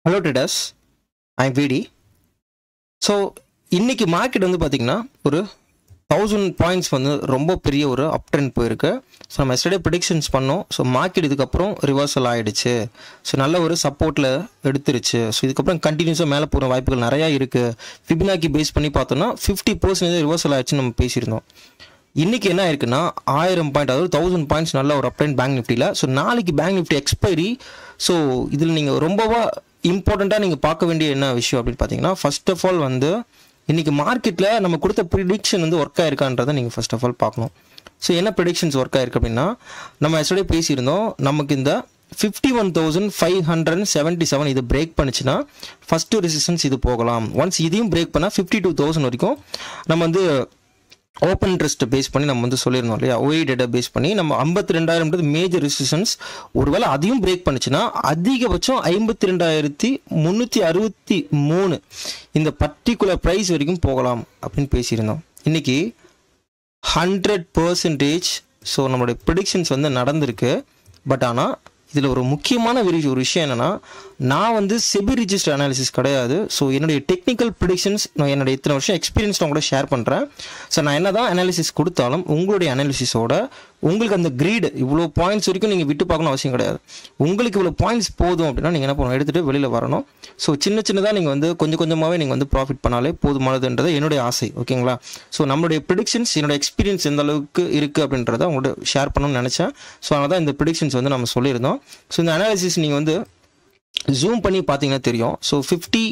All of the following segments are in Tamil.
ஹலோ ட்ரேடர்ஸ் ஐ விடி ஸோ இன்னைக்கு மார்க்கெட் வந்து பார்த்தீங்கன்னா ஒரு தௌசண்ட் பாயிண்ட்ஸ் வந்து ரொம்ப பெரிய ஒரு அப் ட்ரெண்ட் போயிருக்கு ஸோ நம்ம எஸ்டர்டே ப்ரிடிக்ஷன்ஸ் பண்ணோம் ஸோ மார்க்கெட் இதுக்கப்புறம் ரிவர்சல் ஆகிடுச்சு ஸோ நல்ல ஒரு சப்போர்ட்டில் எடுத்துருச்சு ஸோ இதுக்கப்புறம் கண்டினியூஸாக மேலே போகிற வாய்ப்புகள் நிறையா இருக்குது ஃபிபினாக்கி பேஸ் பண்ணி பார்த்தோம்னா ஃபிஃப்டி பர்சன்டேஜ் ரிவர்சல் ஆயிடுச்சுன்னு நம்ம பேசியிருந்தோம் இன்னைக்கு என்ன ஆயிருக்குன்னா ஆயிரம் பாயிண்ட் அதாவது தௌசண்ட் பாயிண்ட்ஸ் நல்ல ஒரு அப்டைன் பேங்க் நிஃப்டியில் ஸோ நாளைக்கு பேங்க் நிஃப்டி எக்ஸ்பைரி ஸோ இதில் நீங்கள் ரொம்பவா இம்பார்ட்டண்ட்டாக நீங்கள் பார்க்க வேண்டிய என்ன விஷயம் அப்படின்னு பார்த்தீங்கன்னா ஃபர்ஸ்ட் ஆஃப் ஆல் வந்து இன்னைக்கு மார்க்கெட்டில் நம்ம கொடுத்த ப்ரிடிக்ஷன் வந்து ஒர்க் ஆயிருக்கான்றதை நீங்கள் ஃபர்ஸ்ட் ஆஃப் ஆல் பார்க்கணும் ஸோ என்ன ப்ரிடிக்ஷன்ஸ் ஒர்க் ஆயிருக்கு அப்படின்னா நம்ம எஸ்டர்டே பேசியிருந்தோம் நமக்கு இந்த fifty one thousand five hundred seventy seven இது பிரேக் பண்ணுச்சுன்னா ஃபஸ்ட்டு ரெசிஸ்டன்ஸ் இது போகலாம் ஒன்ஸ் இதையும் பிரேக் பண்ணால் ஃபிஃப்டி டூ தௌசண்ட் வரைக்கும் நம்ம வந்து ஓப்பன் இன்ட்ரெஸ்ட் பேஸ் பண்ணி நம்ம வந்து சொல்லியிருந்தோம் இல்லையா ஒய் டேட்டா பேஸ் பண்ணி நம்ம ஐம்பத்தி ரெண்டாயிரம்ன்றது மேஜர் ரெசிஸ்டன்ஸ் ஒருவேளை அதையும் பிரேக் பண்ணுச்சுன்னா அதிகபட்சம் ஐம்பத்தி ரெண்டாயிரத்தி முந்நூற்றி அறுபத்தி மூணு இந்த பர்டிகுலர் ப்ரைஸ் வரைக்கும் போகலாம் அப்படின்னு பேசியிருந்தோம் இன்னைக்கு ஹண்ட்ரட் பர்சன்டேஜ் ஸோ நம்மளுடைய ப்ரிடிக்ஷன்ஸ் வந்து நடந்திருக்கு பட் ஆனால் இதில் ஒரு முக்கியமான ஒரு ஒரு விஷயம் என்னென்னா நான் வந்து செபி ரிஜிஸ்டர் அனாலிசிஸ் கிடையாது ஸோ என்னுடைய டெக்னிக்கல் ப்ரிடிக்ஷன்ஸ் நான் என்னுடைய இத்தனை வருஷம் எக்ஸ்பீரியன்ஸ் நான் கூட ஷேர் பண்ணுறேன் ஸோ நான் என்ன தான் அனாலிசிஸ் கொடுத்தாலும் உங்களுடைய அனாலிசிஸோட உங்களுக்கு அந்த கிரீடு இவ்வளோ பாயிண்ட்ஸ் வரைக்கும் நீங்கள் விட்டு பார்க்கணும் அவசியம் கிடையாது உங்களுக்கு இவ்வளோ பாயிண்ட்ஸ் போதும் அப்படின்னா நீங்கள் என்ன பண்ணணும் எடுத்துகிட்டு வெளியில் வரணும் ஸோ சின்ன சின்னதாக நீங்கள் வந்து கொஞ்சம் கொஞ்சமாகவே நீங்கள் வந்து ப்ராஃபிட் பண்ணாலே போதுமானதுன்றது என்னுடைய ஆசை ஓகேங்களா ஸோ நம்மளுடைய ப்ரிடிக்ஷன்ஸ் என்னோட எக்ஸ்பீரியன்ஸ் எந்த அளவுக்கு இருக்குது அப்படின்றத உங்கள்கிட்ட ஷேர் பண்ணணும்னு நினச்சேன் ஸோ அதனால தான் இந்த ப்ரிடிக்ஷன்ஸ் வந்து நம்ம சொல்லியிருந்தோம் ஸோ இந்த அனாலிசிஸ் நீங்கள் வந்து ஜூம் பண்ணி பார்த்தீங்கன்னா தெரியும் so fifty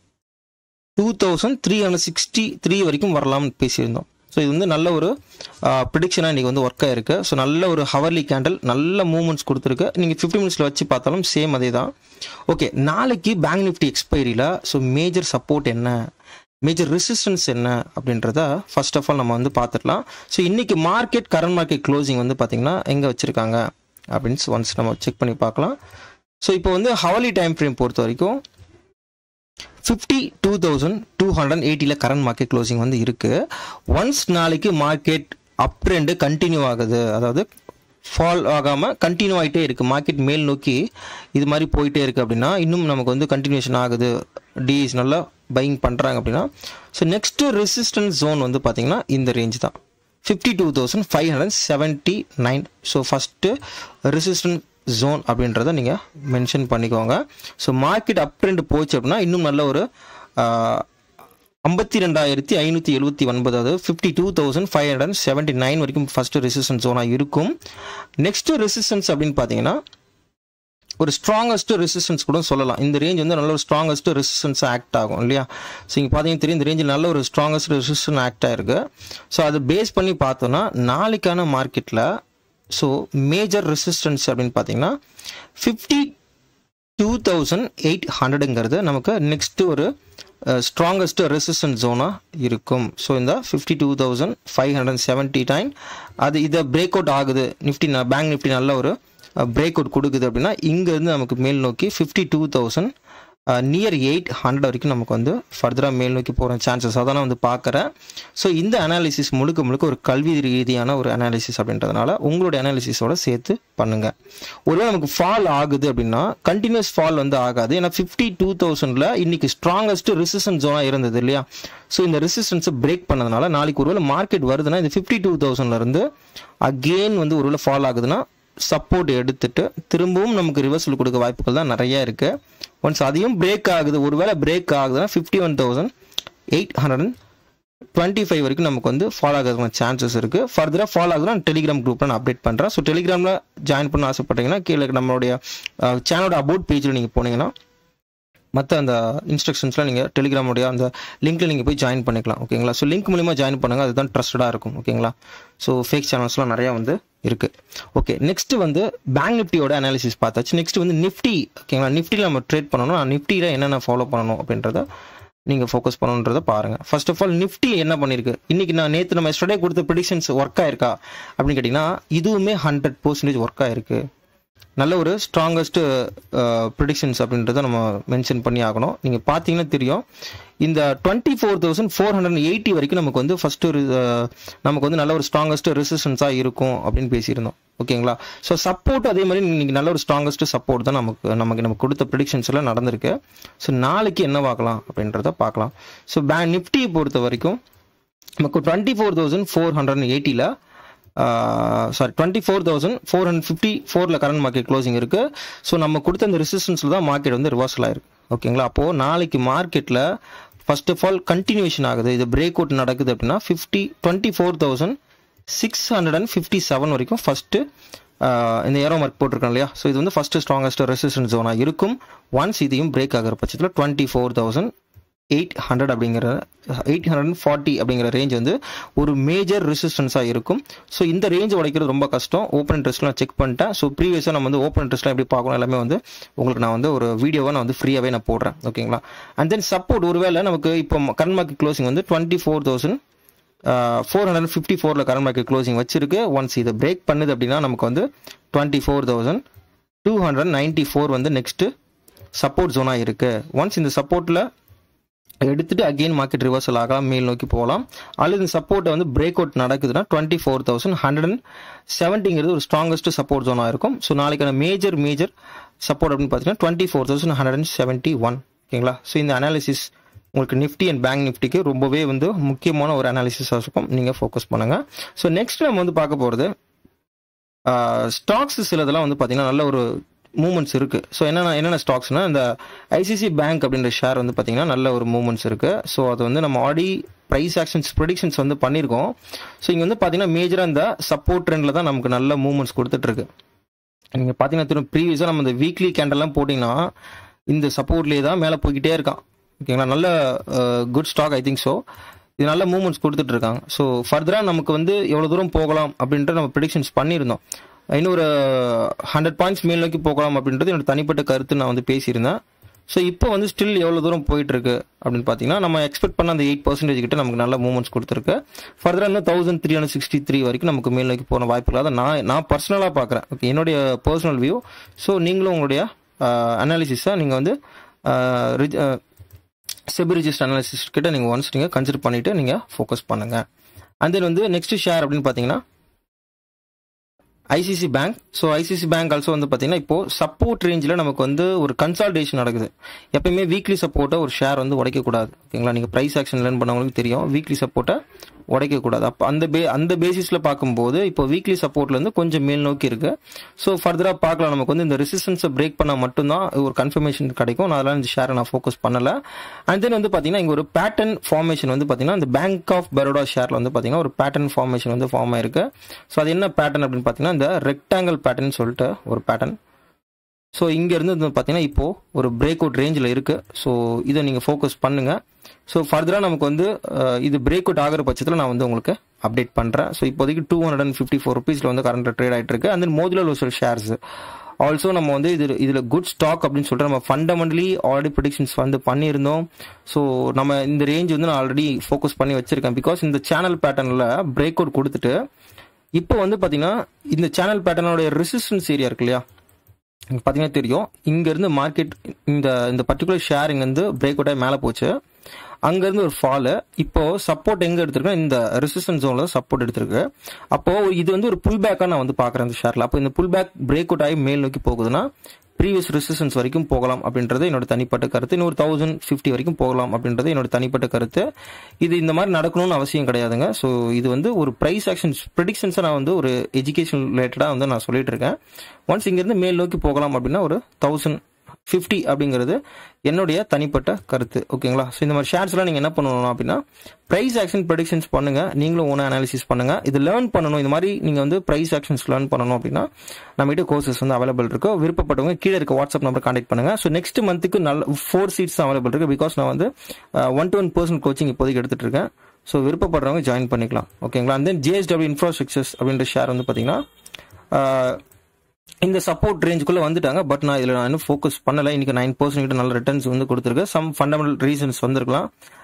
two thousand three hundred sixty three வரைக்கும் வரலாம்னு பேசியிருந்தோம் ஸோ இது வந்து நல்ல ஒரு ப்ரிடிக்ஷனாக இன்றைக்கி வந்து ஒர்க் ஆயிருக்கு ஸோ நல்ல ஒரு ஹவர்லி கேண்டில் நல்ல மூவ்மெண்ட்ஸ் கொடுத்துருக்கு நீங்கள் ஃபிஃப்டி மினிட்ஸில் வச்சு பார்த்தாலும் சேம் அதே தான் ஓகே நாளைக்கு பேங்க் நிஃப்டி எக்ஸ்பைரியில் ஸோ மேஜர் சப்போர்ட் என்ன மேஜர் ரெசிஸ்டன்ஸ் என்ன அப்படின்றத ஃபர்ஸ்ட் ஆஃப் ஆல் நம்ம வந்து பார்த்துடலாம் ஸோ இன்றைக்கி மார்க்கெட் கரண்ட் மார்க்கெட் க்ளோசிங் வந்து பார்த்திங்கன்னா எங்கே வச்சுருக்காங்க அப்படின்னு ஒன்ஸ் நம்ம செக் பண்ணி பார்க்கலாம் ஸோ இப்போ வந்து ஹவர்லி டைம் ஃப்ரேம் பொறுத்த வரைக்கும் fifty two thousand two hundred எயிட்டியில் கரண்ட் மார்க்கெட் க்ளோசிங் வந்து இருக்குது ஒன்ஸ் நாளைக்கு மார்க்கெட் அப் ட்ரெண்டு கண்டினியூ ஆகுது அதாவது ஃபால் ஆகாமல் கண்டினியூ ஆகிட்டே இருக்குது மார்க்கெட் மேல் நோக்கி இது மாதிரி போயிட்டே இருக்குது அப்படின்னா இன்னும் நமக்கு வந்து கண்டினியூஷன் ஆகுது டிஸ் நல்லா பையிங் பண்ணுறாங்க அப்படின்னா ஸோ நெக்ஸ்ட்டு ரெசிஸ்டன்ஸ் ஜோன் வந்து பார்த்திங்கன்னா இந்த ரேஞ்ச் தான் fifty two thousand five hundred seventy nine so first resistance zone அப்படின்றத நீங்கள் மென்ஷன் பண்ணிக்கோங்க ஸோ மார்க்கெட் அப் ட்ரெண்ட் போச்சு அப்படின்னா இன்னும் நல்ல ஒரு ஐம்பத்தி ரெண்டாயிரத்தி ஐநூற்றி எழுபத்தி ஒன்பது அதாவது fifty two thousand five hundred seventy nine வரைக்கும் ஃபஸ்ட்டு ரெசிஸ்டன்ஸ் ஜோனாக இருக்கும் நெக்ஸ்ட்டு ரெசிஸ்டன்ஸ் அப்படின்னு பார்த்தீங்கன்னா ஒரு ஸ்ட்ராங்கஸ்ட் ரெசிஸ்டன்ஸ் கூட சொல்லலாம் இந்த ரேஞ்ச் வந்து நல்ல ஒரு ஸ்ட்ராங்கஸ்ட் ரெசிஸ்டன்ஸ் ஆக்ட் ஆகும் இல்லையா ஸோ இங்கே பார்த்தீங்கன்னா தெரியும் இந்த ரேஞ்சில் நல்ல ஒரு ஸ்ட்ராங்கஸ்ட் ரெசிஸ்டன் ஆக்ட் ஆயிருக்கு ஸோ அதை பேஸ் பண்ணி பார்த்தோன்னா நாளைக்கான மார்க்கெட்டில் ஸோ மேஜர் ரெசிஸ்டன்ஸ் அப்படின்னு பார்த்தீங்கன்னா ஃபிஃப்டி டூ தௌசண்ட் எயிட் ஹண்ட்ரடுங்கிறது நமக்கு நெக்ஸ்ட்டு ஒரு ஸ்ட்ராங்கஸ்ட் ரெசிஸ்டன்ஸ் ஜோனாக இருக்கும் ஸோ இந்த fifty two thousand five hundred seventy nine அது இதை பிரேக் அவுட் ஆகுது நிஃப்டி பேங்க் நிஃப்டி நல்ல ஒரு பிரேக் அவுட் கொடுக்குது அப்படின்னா இங்கேருந்து நமக்கு மேல் நோக்கி fifty two thousand near eight hundred வரைக்கும் நமக்கு வந்து ஃபர்தராக மேல் நோக்கி போகிற சான்சஸ் அதான் நான் வந்து பார்க்குறேன் ஸோ இந்த அனாலிசிஸ் முழுக்க முழுக்க ஒரு கல்வி ரீதியான ஒரு அனாலிசிஸ் அப்படின்றதுனால உங்களுடைய அனாலிசிஸோட சேர்த்து பண்ணுங்கள் ஒருவேளை நமக்கு ஃபால் ஆகுது அப்படின்னா கண்டினியூஸ் ஃபால் வந்து ஆகாது ஏன்னா ஃபிஃப்டி டூ தௌசண்டில் இன்னைக்கு ஸ்ட்ராங்கஸ்ட் ரெசிஸ்டன்ஸ் ஜோனாக இருந்தது இல்லையா ஸோ இந்த ரெசிஸ்டன்ஸை பிரேக் பண்ணதுனால நாளைக்கு ஒருவேளை மார்க்கெட் வருதுன்னா இந்த ஃபிஃப்டி டூ தௌசண்ட்லேருந்து அகெயின் வந்து ஒருவேளை ஃபால் ஆகுதுன்னா சப்போர்ட் எடுத்துட்டு திரும்பவும் நமக்கு ரிவர்சல் கொடுக்க வாய்ப்புகள் தான் நிறைய இருக்குது ஒன்ஸ் அதையும் பிரேக் ஆகுது ஒருவேளை பிரேக் ஆகுதுன்னா fifty one thousand eight hundred twenty five வரைக்கும் நமக்கு வந்து ஃபாலோ ஆகிறதுக்கான சான்சஸ் இருக்குது ஃபர்தராக ஃபாலோ ஆகுதுன்னா டெலிகிராம் குரூப்பில் நான் அப்டேட் பண்ணுறேன் ஸோ டெலிகிராமில் ஜாயின் பண்ண ஆசைப்பட்டீங்கன்னா கீழே நம்மளுடைய சேனலோட அபவுட் பேஜில் நீங்கள் போனீங்கன்னா மற்ற அந்த இன்ஸ்ட்ரக்ஷன்ஸ்லாம் நீங்கள் டெலிகிராமுடைய அந்த லிங்க்கில் நீங்கள் போய் ஜாயின் பண்ணிக்கலாம் ஓகேங்களா ஸோ லிங்க் மூலிமா ஜாயின் பண்ணுங்கள் அதுதான் ட்ரஸ்டடாக இருக்கும் ஓகேங்களா ஸோ ஃபேக் சேனல்ஸ்லாம் நிறையா வந்து இருக்குது ஓகே நெக்ஸ்ட் வந்து பேங்க் நிஃப்டியோட அனாலிசிஸ் பார்த்தாச்சு நெக்ஸ்ட் வந்து நிஃப்டி ஓகேங்களா நிஃப்டியில் நம்ம ட்ரேட் பண்ணணும் நிஃப்டியில் என்னென்ன ஃபாலோ பண்ணணும் அப்படின்றத நீங்கள் ஃபோக்கஸ் பண்ணணுன்றத பாருங்கள் ஃபர்ஸ்ட் ஆஃப் ஆல் நிஃப்டி என்ன பண்ணியிருக்கு இன்றைக்கி நான் நேற்று நம்ம எஸ்டர்டே கொடுத்த ப்ரிடிக்ஷன்ஸ் ஒர்க் ஆயிருக்கா அப்படின்னு கேட்டிங்கன்னா இதுவுமே ஹண்ட்ரட் பர்சன்டேஜ் ஒர்க் ஆயிருக்கு நல்ல ஒரு ஸ்ட்ராங்கஸ்ட் ப்ரிடிக்ஷன்ஸ் அப்படின்றத நம்ம மென்ஷன் பண்ணி ஆகணும் நீங்கள் பார்த்தீங்கன்னா தெரியும் இந்த twenty four thousand four hundred eighty வரைக்கும் நமக்கு வந்து ஃபஸ்ட்டு ஒரு அஹ், நமக்கு வந்து நல்ல ஒரு ஸ்ட்ராங்கஸ்ட் ரெசிஸ்டன்ஸாக இருக்கும் அப்படின்னு பேசியிருந்தோம் ஓகேங்களா ஸோ சப்போர்ட் அதே மாதிரி இன்னைக்கு நல்ல ஒரு ஸ்ட்ராங்கஸ்ட் சப்போர்ட் தான் நமக்கு நமக்கு நமக்கு கொடுத்த ப்ரிடிக்ஷன்ஸ் எல்லாம் நடந்திருக்கு ஸோ நாளைக்கு என்ன பார்க்கலாம் அப்படின்றத பார்க்கலாம் ஸோ பேங்க் நிஃப்டியை பொறுத்த வரைக்கும் நமக்கு twenty four thousand four hundred எயிட்டியில் sorry twenty four thousand four hundred fifty ஃபோரில் கரண்ட் மார்க்கெட் க்ளோசிங் இருக்குது ஸோ நம்ம கொடுத்த அந்த ரெசிஸ்டன்ஸில் தான் மார்க்கெட் வந்து ரிவர்சல் ஆயிருக்கு ஓகேங்களா அப்போது நாளைக்கு மார்க்கெட்டில் ஃபர்ஸ்ட் ஆஃப் ஆல் கண்டினியூஷன் ஆகுது இது பிரேக் அவுட் நடக்குது அப்படின்னா fifty twenty four thousand six hundred and fifty seven வரைக்கும் ஃபஸ்ட்டு இந்த ஏரோ மார்க் போட்டிருக்கோம் இல்லையா ஸோ இது வந்து ஃபஸ்ட்டு ஸ்ட்ராங்கஸ்ட் ரெசிஸ்டன்ஸ் ஜோனாக இருக்கும் ஒன்ஸ் இதையும் பிரேக் ஆகிற பட்சத்தில் twenty four thousand eight hundred அப்படிங்கிற எயிட் ஹண்ட்ரட் அண்ட் ஃபார்ட்டி அப்படிங்கிற ரேஞ்ச் வந்து ஒரு மேஜர் ரெசிஸ்டன்ஸாக இருக்கும் ஸோ இந்த ரேஞ்ச் உடைக்கிறது ரொம்ப கஷ்டம் ஓப்பன் இன்ட்ரெஸ்ட்லாம் செக் பண்ணிட்டேன் ஸோ ப்ரீவியஸாக நம்ம வந்து ஓப்பன் இன்ட்ரெஸ்ட்லாம் எப்படி பார்க்கணும் எல்லாமே வந்து உங்களுக்கு நான் வந்து ஒரு வீடியோவை நான் வந்து ஃப்ரீயாகவே நான் போடுறேன் ஓகேங்களா அண்ட் தென் சப்போர்ட் ஒருவேளை நமக்கு இப்போ கரண்ட் மார்க்கெட் க்ளோசிங் வந்து twenty four thousand four hundred fifty ஃபோரில் கரண்ட் மார்க்கெட் க்ளோசிங் வச்சிருக்கு ஒன்ஸ் இதை பிரேக் பண்ணுது அப்படின்னா நமக்கு வந்து twenty four thousand two hundred ninety four வந்து நெக்ஸ்ட்டு சப்போர்ட் ஜோனாக இருக்குது ஒன்ஸ் இந்த சப்போர்ட்டில் எடுத்துட்டு அகெயின் மார்க்கெட் ரிவர்சல் ஆகலாம் மேல் நோக்கி போகலாம் அல்லது இந்த சப்போர்ட்டை வந்து பிரேக் அவுட் நடக்குதுன்னா twenty four thousand hundred and செவன்ட்டிங்கிறது ஒரு ஸ்ட்ராங்கஸ்ட் சப்போர்ட் ஜோனாக இருக்கும் ஸோ நாளைக்கான மேஜர் மேஜர் சப்போர்ட் அப்படின்னு பார்த்தீங்கன்னா twenty four thousand hundred and seventy one ஓகேங்களா ஸோ இந்த அனாலிசிஸ் உங்களுக்கு நிஃப்டி அண்ட் பேங்க் நிஃப்டிக்கு ரொம்பவே வந்து முக்கியமான ஒரு அனாலிசிஸாக இருக்கும் நீங்கள் ஃபோக்கஸ் பண்ணுங்கள் ஸோ நெக்ஸ்ட் நம்ம வந்து பார்க்க போகிறது ஸ்டாக்ஸ் சிலதெல்லாம் வந்து பார்த்தீங்கன்னா நல்ல ஒரு மூமெண்ட்ஸ் இருக்குது ஸோ என்னென்ன என்னென்ன ஸ்டாக்ஸ்னால் இந்த ஐசிசி பேங்க் அப்படின்ற ஷேர் வந்து பார்த்தீங்கன்னா நல்ல ஒரு மூமெண்ட்ஸ் இருக்குது ஸோ அது வந்து நம்ம ஆல்ரெடி ப்ரைஸ் ஆக்ஷன்ஸ் ப்ரொடிக்ஷன்ஸ் வந்து பண்ணியிருக்கோம் ஸோ இங்கே வந்து பார்த்தீங்கன்னா மேஜராக இந்த சப்போர்ட் ட்ரெண்டில் தான் நமக்கு நல்ல மூமெண்ட்ஸ் கொடுத்துட்ருக்கு நீங்கள் பார்த்தீங்கன்னா திரும்ப ப்ரீவியஸாக நம்ம இந்த வீக்லி கேண்டல்லாம் போட்டிங்கன்னா இந்த சப்போர்ட்லேயே தான் மேலே போய்கிட்டே இருக்கான் ஓகேங்களா நல்ல good stock I think so இது நல்ல மூவ்மெண்ட்ஸ் கொடுத்துட்டு இருக்காங்க ஸோ ஃபர்தராக நமக்கு வந்து எவ்வளோ தூரம் போகலாம் அப்படின்ற நம்ம ப்ரிடிக்ஷன்ஸ் பண்ணியிருந்தோம் இன்னொரு ஹண்ட்ரட் பாயிண்ட்ஸ் மேல் நோக்கி போகலாம் அப்படின்றது என்னோட தனிப்பட்ட கருத்து நான் வந்து பேசியிருந்தேன் ஸோ இப்போ வந்து ஸ்டில் எவ்வளோ தூரம் போயிட்டு இருக்கு அப்படின்னு பார்த்தீங்கன்னா நம்ம எக்ஸ்பெக்ட் பண்ண அந்த எயிட் பர்சன்டேஜ் கிட்ட நமக்கு நல்ல மூவ்மெண்ட்ஸ் கொடுத்துருக்கு ஃபர்தராக இன்னும் thousand three hundred sixty three வரைக்கும் நமக்கு மேல் நோக்கி போன வாய்ப்பு இல்லாத நான் நான் பர்சனலாக பார்க்குறேன் ஓகே என்னுடைய பர்சனல் வியூ ஸோ நீங்களும் உங்களுடைய அனாலிசிஸை நீங்கள் வந்து செபி ரிஜிஸ்டர் அனாலிசிஸ் கிட்ட நீங்கள் ஒன்ஸ் நீங்கள் கன்சிடர் பண்ணிவிட்டு நீங்கள் ஃபோக்கஸ் பண்ணுங்கள் அண்ட் தென் வந்து நெக்ஸ்ட் ஷேர் அப்படின்னு பார்த்தீங்கன்னா ICC bank so ICC bank also வந்து பார்த்தீங்கன்னா இப்போ சப்போர்ட் ரேஞ்சில் நமக்கு வந்து ஒரு கன்சால்டேஷன் நடக்குது எப்பயுமே வீக்லி சப்போர்ட்டை ஒரு ஷேர் வந்து உடைக்கக்கூடாது ஓகேங்களா நீங்கள் ப்ரைஸ் ஆக்ஷன் லேர்ன் பண்ணவங்களுக்கு தெரியும் வீக்லி சப்போர்ட்டை உடைக்கக்கூடாது அப்போ அந்த பே அந்த பேசிஸில் பார்க்கும்போது இப்போ வீக்லி சப்போர்ட்லேருந்து கொஞ்சம் மேல் நோக்கி இருக்குது ஸோ ஃபர்தராக பார்க்கலாம் நமக்கு வந்து இந்த ரெசிஸ்டன்ஸை பிரேக் பண்ணால் மட்டும்தான் ஒரு கன்ஃபர்மேஷன் கிடைக்கும் நான் அதெல்லாம் இந்த ஷேரை நான் ஃபோக்கஸ் பண்ணலை அண்ட் தென் வந்து பார்த்தீங்கன்னா இங்கே ஒரு பேட்டர்ன் ஃபார்மேஷன் வந்து பார்த்தீங்கன்னா இந்த பேங்க் ஆஃப் பரோடா ஷேரில் வந்து பார்த்தீங்கன்னா ஒரு பேட்டர்ன் ஃபார்மேஷன் வந்து ஃபார்ம் ஆயிருக்கு ஸோ அது என்ன பேட்டர்ன் அப்படின்னு பார்த்தீங்கன்னா இந்த ரெக்டாங்கிள் பேட்டர்ன் சொல்லிட்டு ஒரு பேட்டர்ன் ஸோ இங்கேருந்து வந்து பார்த்தீங்கன்னா இப்போது ஒரு பிரேக் அவுட் ரேஞ்சில் இருக்குது ஸோ இதை நீங்கள் ஃபோக்கஸ் பண்ணுங்கள் ஸோ ஃபர்தராக நமக்கு வந்து அஹ், இது பிரேக் அவுட் ஆகிற பட்சத்தில் நான் வந்து உங்களுக்கு அப்டேட் பண்ணுறேன் ஸோ இப்போதைக்கு two hundred and fifty four ருபீஸில் வந்து கரண்ட் ட்ரேட் ஆகிட்டு இருக்கு அண்ட் தென் மோதுலர் லோசல் ஷேர்ஸ் ஆல்சோ நம்ம வந்து இது இதில் குட் ஸ்டாக் அப்படின்னு சொல்லிட்டு நம்ம ஃபண்டமெண்டலி ஆல்ரெடி ப்ரிடிக்ஷன்ஸ் வந்து பண்ணியிருந்தோம் ஸோ நம்ம இந்த ரேஞ்ச் வந்து நான் ஆல்ரெடி ஃபோக்கஸ் பண்ணி வச்சிருக்கேன் பிகாஸ் இந்த சேனல் பேட்டர்னில் பிரேக் அவுட் கொடுத்துட்டு இப்போ வந்து பார்த்தீங்கன்னா இந்த சேனல் பேட்டர்னோட ரெசிஸ்டன்ஸ் ஏரியா இருக்கு இல்லையா இங்க பார்த்தீங்கன்னா தெரியும் இங்கேருந்து மார்க்கெட் இந்த இந்த பர்டிகுலர் ஷேர் இங்கேருந்து பிரேக் அவுட் ஆகி மேலே போச்சு அங்கேருந்து ஒரு ஃபாலு இப்போ சப்போர்ட் எங்கே எடுத்திருக்கேன் இந்த ரெசிஸ்டன்ஸ் ஜோனில் சப்போர்ட் எடுத்திருக்கு அப்போ இது வந்து ஒரு புல் பேக்காக நான் வந்து பார்க்குறேன் இந்த ஷேரில் அப்போ இந்த புல் பேக் பிரேக் அவுட் ஆகி மேல் நோக்கி போகுதுன்னா ப்ரீவியஸ் ரெசிஸ்டன்ஸ் வரைக்கும் போகலாம் அப்படின்றது என்னோட தனிப்பட்ட கருத்து இன்னொரு தௌசண்ட் ஃபிஃப்டி வரைக்கும் போகலாம் அப்படின்றது என்னோட தனிப்பட்ட கருத்து இது இந்த மாதிரி நடக்கணும்னு அவசியம் கிடையாதுங்க ஸோ இது வந்து ஒரு ப்ரைஸ் ஆக்ஷன்ஸ் ப்ரிடிக்ஷன்ஸை நான் வந்து ஒரு எஜுகேஷன் ரிலேட்டடாக வந்து நான் சொல்லிட்டு இருக்கேன் ஒன்ஸ் இங்கேருந்து மேல் நோக்கி போகலாம் அப்படின்னா ஒரு தௌசண்ட் ஃபிஃப்டி அப்படிங்கிறது என்னுடைய தனிப்பட்ட கருத்து ஓகேங்களா ஸோ இந்த மாதிரி ஷேர்ஸ்லாம் நீங்கள் என்ன பண்ணணும் அப்படின்னா ப்ரைஸ் ஆக்ஷன் ப்ரெடிக்ஷன்ஸ் பண்ணுங்க நீங்களும் ஓன அனாலிசிஸ் பண்ணுங்க இது லேர்ன் பண்ணணும் இந்த மாதிரி நீங்கள் வந்து ப்ரைஸ் ஆக்ஷன்ஸ் லேர்ன் பண்ணணும் அப்படின்னா நம்மகிட்ட கோர்சஸ் வந்து அவைலபிள் இருக்கு விருப்பப்பட்டவங்க கீழே இருக்க வாட்ஸ்அப் நம்பர் கான்டாக்ட் பண்ணுங்க ஸோ நெக்ஸ்ட் மந்த்துக்கு நல்ல ஃபோர் சீட்ஸ் அவைலபிள் இருக்கு பிகாஸ் நான் வந்து one to one percent coaching இப்போதைக்கு எடுத்துட்டு இருக்கேன் ஸோ விருப்பப்படுறவங்க ஜாயின் பண்ணிக்கலாம் ஓகேங்களா அண்ட் தென் ஜிஎஸ்டபிள்யூ இன்ஃப்ராஸ்ட்ரக்சர்ஸ் அப்படின்ற ஷேர் வந்து பார்த்தீங்கன்னா இந்த சப்போர்ட் ரேஞ்சுக்குள்ள வந்துட்டாங்க பட் நான் இதில் நான் இன்னும் ஃபோக்கஸ் பண்ணல இன்னைக்கு நைன் பர்சன்ட் நல்ல ரிட்டர்ன்ஸ் வந்து கொடுத்துருக்கு சம் ஃபண்டமெண்டல் ரீசன்ஸ் வந்திருக்கலாம்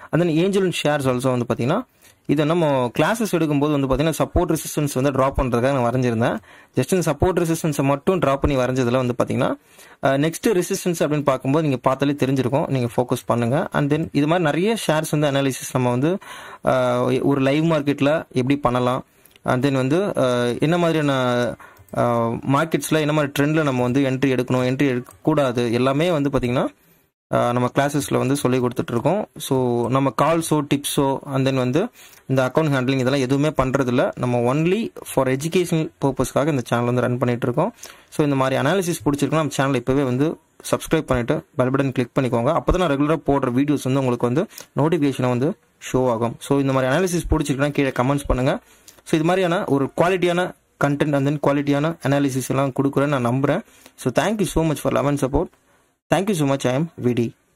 and then angel and shares also வந்து பார்த்தீங்கன்னா இதை நம்ம கிளாஸஸ் எடுக்கும்போது வந்து பார்த்தீங்கன்னா சப்போர்ட் ரெசிஸ்டன்ஸ் வந்து ட்ராப் பண்ணுறதுக்காக நான் வரைஞ்சிருந்தேன் ஜஸ்ட் இந்த சப்போர்ட் ரெசிஸ்டன்ஸை மட்டும் ட்ராப் பண்ணி வரைஞ்சதில் வந்து பார்த்தீங்கன்னா நெக்ஸ்ட் ரெசிஸ்டன்ஸ் அப்படின்னு பார்க்கும்போது நீங்கள் பார்த்தாலே தெரிஞ்சிருக்கும் நீங்கள் ஃபோக்கஸ் பண்ணுங்கள் அண்ட் தென் இது மாதிரி நிறைய ஷேர்ஸ் வந்து அனாலிசிஸ் நம்ம வந்து அஹ், ஒரு லைவ் மார்க்கெட்டில் எப்படி பண்ணலாம் அண்ட் தென் வந்து அஹ், என்ன மாதிரியான மார்க்கெட்ஸில் என்ன மாதிரி ட்ரெண்டில் நம்ம வந்து என்ட்ரி எடுக்கணும் என்ட்ரி எடுக்கக்கூடாது எல்லாமே வந்து பார்த்திங்கன்னா ஆஹ் நம்ம கிளாஸஸில் வந்து சொல்லி கொடுத்துட்ருக்கோம் ஸோ நம்ம கால்ஸோ டிப்ஸோ அண்ட் தென் வந்து இந்த அக்கௌண்ட் ஹேண்ட்லிங் இதெல்லாம் எதுவுமே பண்ணுறதில்ல நம்ம ஒன்லி ஃபார் எஜுகேஷனல் பர்பஸ்க்காக இந்த சேனல் வந்து ரன் பண்ணிட்டு இருக்கோம் ஸோ இந்த மாதிரி அனாலிசிஸ் பிடிச்சிருக்குன்னா நம்ம சேனல் இப்போவே வந்து சப்ஸ்கிரைப் பண்ணிவிட்டு பெல் பட்டன் கிளிக் பண்ணிக்கோங்க அப்போ தான் நான் ரெகுலராக போடுற வீடியோஸ் வந்து உங்களுக்கு வந்து நோட்டிஃபிகேஷனை வந்து ஷோ ஆகும் ஸோ இந்த மாதிரி அனாலிசிஸ் பிடிச்சிருக்குன்னா கீழே கமெண்ட்ஸ் பண்ணுங்கள் ஸோ இது மாதிரியான ஒரு குவாலிட்டியான கண்டென்ட் அண்ட் தென் குவாலிட்டியான அனாலிசிஸ் எல்லாம் கொடுக்குறேன்னு நான் நம்புகிறேன் so thank you so much for eleven support thank you so much I am விடி